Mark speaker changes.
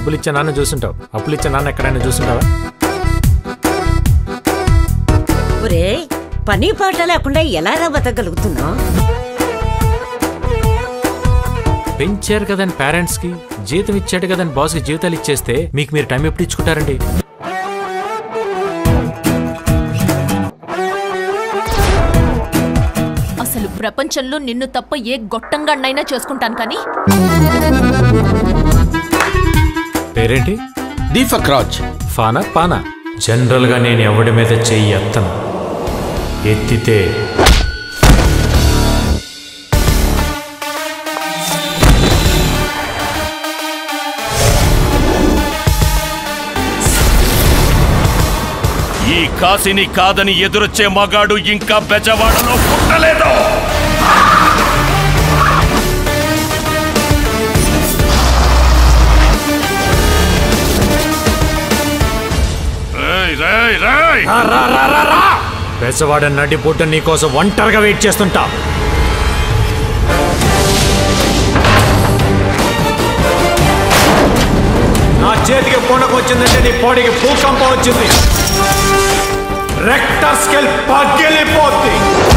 Speaker 1: డబ్బులు ఇచ్చే నాన్న చూసుంటావు అప్పులు ఇచ్చే నాన్న ఎక్కడైనా చూసుంటావా
Speaker 2: ఒరే పని పాట లేకుండా ఎలా రా బతకగలుగుతున్నావు
Speaker 1: పెంచారు కదని పేరెంట్స్ కి జీతం ఇచ్చాడు కదని బాస్కి జీతాలు ఇచ్చేస్తే మీకు మీరు టైం ఎప్పుడు ఇచ్చుకుంటారండి
Speaker 3: అసలు ప్రపంచంలో నిన్ను తప్ప ఏ గొట్టంగాడినైనా చేసుకుంటాను కానీ
Speaker 1: పేరేంటి
Speaker 4: దీపక్ రాజ్
Speaker 1: ఫానా పానా జనరల్ గా నేను ఎవడి మీద చెయ్యి ఎత్తను ఎత్తితే
Speaker 5: ఈ కాశీని కాదని ఎదురొచ్చే మగాడు ఇంకా బెజవాడలో పుట్టలేదు రేయ్, రేయ్, రేయ్!
Speaker 1: బెజవాడ నడిబొడ్డ నీకోసం ఒంటరిగా వెయిట్ చేస్తుంటా నా చేతికి పూనకు వచ్చిందంటే నీ బాడీకి భూకంపం వచ్చింది రెక్టర్ స్కెల్ పగిలిపోద్ది